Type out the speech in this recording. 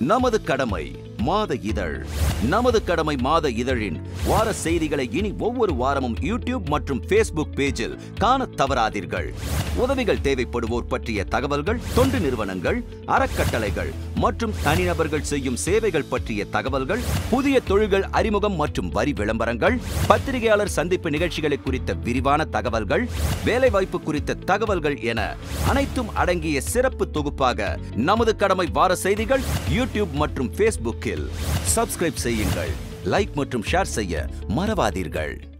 நமது கடமை மாத இதழ் நமது கடமை மாத இதழின் வார செய்திகளை இனி ஒவ்வொரு வாரமும் யூடியூப் மற்றும் ஃபேஸ்புக் பேஜில் காண தவறாதீர்கள் உதவிகள் தேவைப்படுவோர் பற்றிய தகவல்கள் தொண்டு நிறுவனங்கள் அறக்கட்டளைகள் மற்றும் தனிநபர்கள் செய்யும் சேவைகள் பற்றிய தகவல்கள் புதிய தொழில்கள் அறிமுகம் மற்றும் வரி விளம்பரங்கள் பத்திரிகையாளர் சந்திப்பு நிகழ்ச்சிகளை குறித்த விரிவான தகவல்கள் வேலைவாய்ப்பு குறித்த தகவல்கள் என அனைத்தும் அடங்கிய சிறப்பு தொகுப்பாக நமது கடமை வார செய்திகள் யூடியூப் மற்றும் ஃபேஸ்புக்கில் சப்ஸ்கிரைப் செய்யுங்கள் லைக் மற்றும் ஷேர் செய்ய மறவாதீர்கள்